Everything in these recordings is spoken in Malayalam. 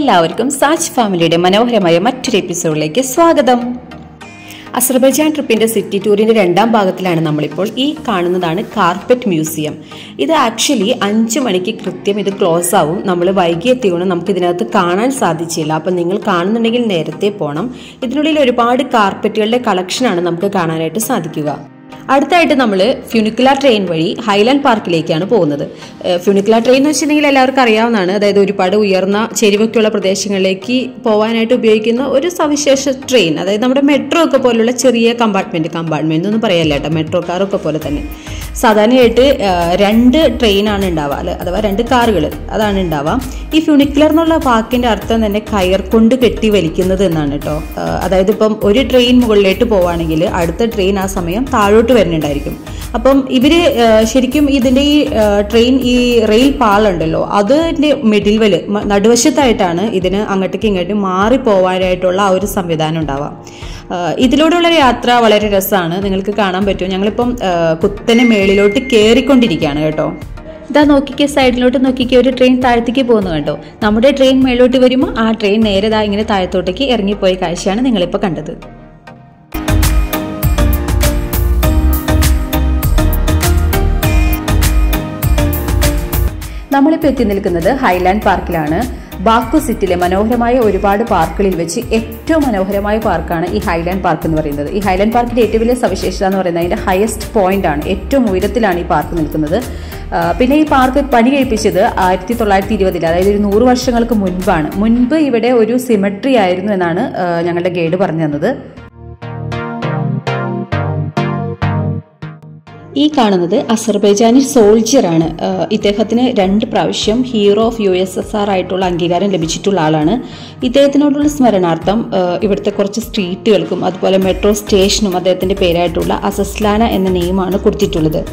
എല്ലാവർക്കും സാച്ച് ഫാമിലിയുടെ മനോഹരമായ മറ്റൊരു എപ്പിസോഡിലേക്ക് സ്വാഗതം അസർബൈജാൻ ട്രിപ്പിന്റെ സിറ്റി ടൂറിന്റെ രണ്ടാം ഭാഗത്തിലാണ് നമ്മളിപ്പോൾ ഈ കാണുന്നതാണ് കാർപ്പറ്റ് മ്യൂസിയം ഇത് ആക്ച്വലി അഞ്ചു മണിക്ക് കൃത്യം ഇത് ക്ലോസ് ആവും നമ്മൾ വൈകി എത്തിയോണ്ട് നമുക്ക് ഇതിനകത്ത് കാണാൻ സാധിച്ചില്ല അപ്പം നിങ്ങൾ കാണുന്നുണ്ടെങ്കിൽ നേരത്തെ പോകണം ഇതിനുള്ളിൽ ഒരുപാട് കാർപ്പറ്റുകളുടെ കളക്ഷനാണ് നമുക്ക് കാണാനായിട്ട് സാധിക്കുക അടുത്തായിട്ട് നമ്മൾ ഫ്യൂണിക്കുല ട്രെയിൻ വഴി ഹൈലാൻഡ് പാർക്കിലേക്കാണ് പോകുന്നത് ഫ്യൂണിക്കുല ട്രെയിൻ എന്ന് വെച്ചിട്ടുണ്ടെങ്കിൽ എല്ലാവർക്കും അറിയാവുന്നതാണ് അതായത് ഒരുപാട് ഉയർന്ന ചെരിവൊക്കെയുള്ള പ്രദേശങ്ങളിലേക്ക് പോകാനായിട്ട് ഉപയോഗിക്കുന്ന ഒരു സവിശേഷ ട്രെയിൻ അതായത് നമ്മുടെ മെട്രോ ഒക്കെ പോലുള്ള ചെറിയ കമ്പാർട്ട്മെന്റ് കമ്പാർട്ട്മെന്റ് ഒന്നും പറയല്ല കേട്ടോ മെട്രോ കാറൊക്കെ പോലെ തന്നെ സാധാരണയായിട്ട് ആ, രണ്ട് ട്രെയിനാണ് ഉണ്ടാവുക അല്ലെ അഥവാ രണ്ട് കാറുകൾ അതാണ് ഉണ്ടാവുക ഈ ഫ്യൂണിക്കുലർ എന്നുള്ള വാക്കിന്റെ അർത്ഥം തന്നെ കയർ കൊണ്ട് കെട്ടി വലിക്കുന്നത് എന്നാണ് കേട്ടോ ആ, അതായത് ഇപ്പം ഒരു ട്രെയിൻ മുകളിലോട്ട് പോവുകയാണെങ്കിൽ അടുത്ത ട്രെയിൻ ആ സമയം താഴോട്ട് വരുന്നുണ്ടായിരിക്കും അപ്പം ഇവര് ആ, ശരിക്കും ഇതിന്റെ ഈ ആ, ട്രെയിൻ ഈ റെയിൽ പാളുണ്ടല്ലോ അതിന്റെ മിഡിൽ മ- നടുവശത്തായിട്ടാണ് ഇതിന് അങ്ങോട്ടേക്ക് ഇങ്ങോട്ടും മാറി പോവാനായിട്ടുള്ള ആ ഒരു സംവിധാനം ഉണ്ടാവുക ആ, ഇതിലൂടെയുള്ള യാത്ര വളരെ രസമാണ് നിങ്ങൾക്ക് കാണാൻ പറ്റും ഞങ്ങളിപ്പം ആ, കുത്തനെ മേളിലോട്ട് കയറിക്കൊണ്ടിരിക്കുകയാണ് കേട്ടോ ഇതാ നോക്കിക്കേ സൈഡിലോട്ട് നോക്കിക്കേ ഒരു ട്രെയിൻ താഴത്തേക്ക് പോകുന്നു കണ്ടോ നമ്മുടെ ട്രെയിൻ മേളിലോട്ട് വരുമ്പോൾ ആ ട്രെയിൻ നേരെ ദാ ഇങ്ങനെ താഴത്തോട്ടേക്ക് ഇറങ്ങിപ്പോയ കാഴ്ചയാണ് നിങ്ങളിപ്പോൾ കണ്ടത് നമ്മളിപ്പോൾ എത്തി നിൽക്കുന്നത് ഹൈലാൻഡ് പാർക്കിലാണ് ബാക്കു സിറ്റിയിലെ മനോഹരമായ ഒരുപാട് പാർക്കുകളിൽ വെച്ച് ഏറ്റവും മനോഹരമായ പാർക്കാണ് ഈ ഹൈലാൻഡ് പാർക്ക് എന്ന് പറയുന്നത് ഈ ഹൈലാൻഡ് പാർക്കിന്റെ ഏറ്റവും വലിയ സവിശേഷത എന്ന് പറയുന്നത് അതിന്റെ ഹയസ്റ്റ് പോയിന്റ് ആണ് ഏറ്റവും ഉയരത്തിലാണ് ഈ പാർക്ക് നിൽക്കുന്നത് ആ, പിന്നെ ഈ പാർക്ക് പണി കഴിപ്പിച്ചത് ആയിരത്തി തൊള്ളായിരത്തി ഇരുപതിൽ അതായത് ഒരു നൂറ് വർഷങ്ങൾക്ക് മുൻപാണ് മുൻപ് ഇവിടെ ഒരു സിമെട്രി ആയിരുന്നു എന്നാണ് ആ, ഞങ്ങളുടെ ഗൈഡ് പറഞ്ഞു തന്നത് ഈ കാണുന്നത് അസർബൈജാനി സോൾജിയർ ആണ് ആഹ് ഇദ്ദേഹത്തിന് രണ്ട് പ്രാവശ്യം hero of U S S R ആയിട്ടുള്ള അംഗീകാരം ലഭിച്ചിട്ടുള്ള ആളാണ് ഇദ്ദേഹത്തിനോടുള്ള സ്മരണാർത്ഥം ആഹ് ഇവിടുത്തെ കുറച്ച് സ്ട്രീറ്റുകൾക്കും അതുപോലെ മെട്രോ സ്റ്റേഷനും അദ്ദേഹത്തിന്റെ പേരായിട്ടുള്ള അസസ്ലാന എന്ന നെയിമാണ് കൊടുത്തിട്ടുള്ളത്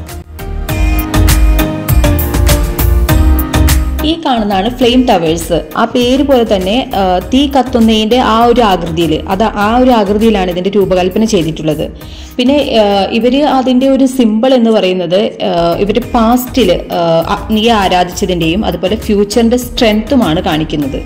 ഈ കാണുന്നതാണ് ഫ്ലെയിം ടവേഴ്സ് ആ പേര് പോലെ തന്നെ ആ, തീ കത്തുന്നതിന്റെ ആ ഒരു ആകൃതിയിൽ അത് ആ ഒരു ആകൃതിയിലാണ് ഇതിന്റെ രൂപകൽപ്പന ചെയ്തിട്ടുള്ളത് പിന്നെ ആ, ഇവര് അതിന്റെ ഒരു സിമ്പിൾ എന്ന് പറയുന്നത് ആ, ഇവര് പാസ്റ്റിൽ അഗ്നിയെ ആരാധിച്ചതിന്റെയും അതുപോലെ ഫ്യൂച്ചറിന്റെ സ്ട്രെങ്ത്തുമാണ് കാണിക്കുന്നത്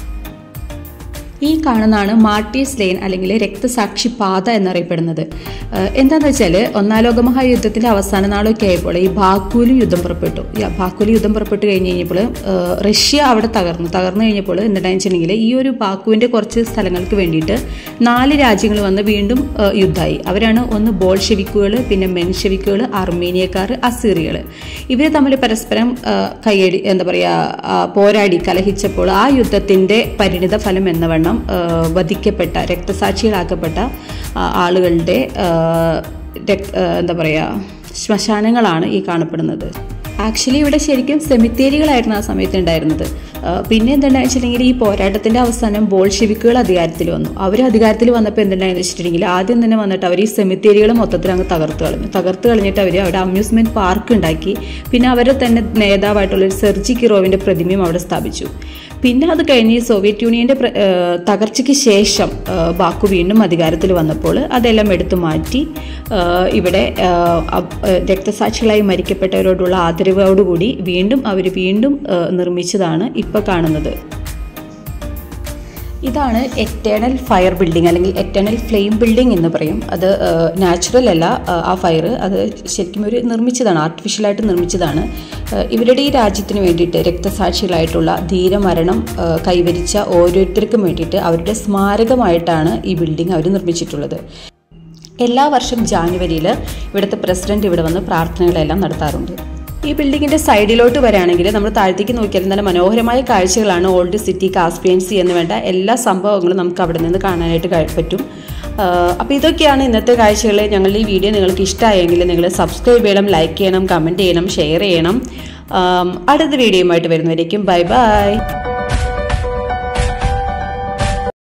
ഈ കാണുന്നതാണ് മാർട്ടീസ് ലെയിൻ അല്ലെങ്കിൽ രക്തസാക്ഷി പാത എന്നറിയപ്പെടുന്നത് ഏഹ് എന്താന്ന് വെച്ചാൽ ഒന്നാം ലോക മഹായുദ്ധത്തിന്റെ അവസാന നാളൊക്കെ ആയപ്പോൾ ഈ ബാക്കൂലി യുദ്ധം പുറപ്പെട്ടു ഈ ബാക്കൂലി യുദ്ധം പുറപ്പെട്ട് കഴിഞ്ഞ് കഴിഞ്ഞപ്പോൾ ഏഹ് റഷ്യ അവിടെ തകർന്നു തകർന്നു കഴിഞ്ഞപ്പോൾ എന്താണെന്ന് വെച്ചിട്ടുണ്ടെങ്കിൽ ഈ ഒരു ബാക്കുവിന്റെ കുറച്ച് സ്ഥലങ്ങൾക്ക് വേണ്ടിയിട്ട് നാല് രാജ്യങ്ങൾ വന്ന് വീണ്ടും ഏഹ് യുദ്ധമായി അവരാണ് ഒന്ന് ബോൾഷെവിക്കുകൾ പിന്നെ മെൻഷെവിക്കുകൾ അർമേനിയക്കാർ അസീറികൾ ഇവർ തമ്മിൽ പരസ്പരം ഏഹ് കയ്യടി എന്താ പറയുക പോരാടി കലഹിച്ചപ്പോൾ ആ യുദ്ധത്തിന്റെ പരിണിത ഫലം എന്ന വണ്ണം ഏഹ് വധിക്കപ്പെട്ട രക്തസാക്ഷികളാക്കപ്പെട്ട ആ, ആളുകളുടെ ഏഹ് രക്- ഏഹ് എന്താ പറയുക ശ്മശാനങ്ങളാണ് ഈ കാണപ്പെടുന്നത് ആക്ച്വലി ഇവിടെ ശരിക്കും സെമിത്തേരികളായിരുന്നു ആ സമയത്ത് ഉണ്ടായിരുന്നത് ഏഹ് പിന്നെ എന്തുണ്ടായെന്ന് വെച്ചിട്ടുണ്ടെങ്കിൽ ഈ പോരാട്ടത്തിന്റെ അവസാനം ബോൾഷെവിക്കുകൾ അധികാരത്തിൽ വന്നു അവർ അധികാരത്തിൽ വന്നപ്പോൾ എന്തുണ്ടായെന്ന് വെച്ചിട്ടുണ്ടെങ്കിൽ ആദ്യം തന്നെ വന്നിട്ട് അവർ ഈ സെമിത്തേരികൾ മൊത്തത്തിൽ അങ്ങ് തകർത്ത് കളഞ്ഞു തകർത്ത് കളഞ്ഞിട്ട് അവർ അവിടെ അമ്യൂസ്മെന്റ് പാർക്ക് ഉണ്ടാക്കി പിന്നെ അവരെ തന്നെ നേതാവായിട്ടുള്ള ഒരു സെർജി കിറോവിന്റെ പ്രതിമയും അവിടെ സ്ഥാപിച്ചു പിന്നെ അത് കഴിഞ്ഞ് ഈ സോവിയറ്റ് യൂണിയന്റെ പ്ര- ഏഹ് തകർച്ചയ്ക്ക് ശേഷം ഏഹ് ബാക്കു വീണ്ടും അധികാരത്തിൽ വന്നപ്പോൾ അതെല്ലാം എടുത്തു മാറ്റി ഏഹ് ഇവിടെ ഏഹ് അബ്- ഏഹ് രക്തസാക്ഷികളായി മരിക്കപ്പെട്ടവരോടുള്ള ആദരവോടുകൂടി വീണ്ടും അവർ വീണ്ടും ഏഹ് നിർമ്മിച്ചതാണ് ഇപ്പോൾ കാണുന്നത് ഇതാണ് എറ്റേണൽ ഫയർ ബിൽഡിംഗ് അല്ലെങ്കിൽ എറ്റേണൽ ഫ്ലെയിം ബിൽഡിംഗ് എന്ന് പറയും അത് നാച്ചുറൽ അല്ല ആ, ആ ഫയർ അത് ശരിക്കും ഒരു നിർമ്മിച്ചതാണ് ആർട്ടിഫിഷ്യലായിട്ട് നിർമ്മിച്ചതാണ് ആ, ഇവരുടെ ഈ രാജ്യത്തിന് വേണ്ടിയിട്ട് രക്തസാക്ഷികളായിട്ടുള്ള ധീരമരണം ആ, കൈവരിച്ച ഓരോരുത്തർക്കും വേണ്ടിയിട്ട് അവരുടെ സ്മാരകമായിട്ടാണ് ഈ ബിൽഡിംഗ് അവർ നിർമ്മിച്ചിട്ടുള്ളത് എല്ലാ വർഷം ജാനുവരിയിൽ ഇവിടുത്തെ പ്രസിഡന്റ് ഇവിടെ വന്ന് പ്രാർത്ഥനകളെല്ലാം നടത്താറുണ്ട് ഈ ബിൽഡിങ്ങിന്റെ സൈഡിലോട്ട് വരാണെങ്കിൽ നമ്മൾ താഴത്തേക്ക് നോക്കിയാൽ നല്ല മനോഹരമായ കാഴ്ചകളാണ് ഓൾഡ് സിറ്റി കാസ്പിയൻ സി എന്ന് വേണ്ട എല്ലാ സംഭവങ്ങളും നമുക്ക് അവിടെ നിന്ന് കാണാനായിട്ട് കഴി- പറ്റും അപ്പോൾ ഇതൊക്കെയാണ് ഇന്നത്തെ കാഴ്ചകൾ ഞങ്ങളുടെ ഈ വീഡിയോ നിങ്ങൾക്ക് ഇഷ്ടമായെങ്കിൽ നിങ്ങൾ സബ്സ്ക്രൈബ് ചെയ്യണം ലൈക്ക് ചെയ്യണം കമൻറ്റ് ചെയ്യണം ഷെയർ ചെയ്യണം ആം, അടുത്ത വീഡിയോയുമായിട്ട് വരുന്നവരേക്കും ബൈ ബൈ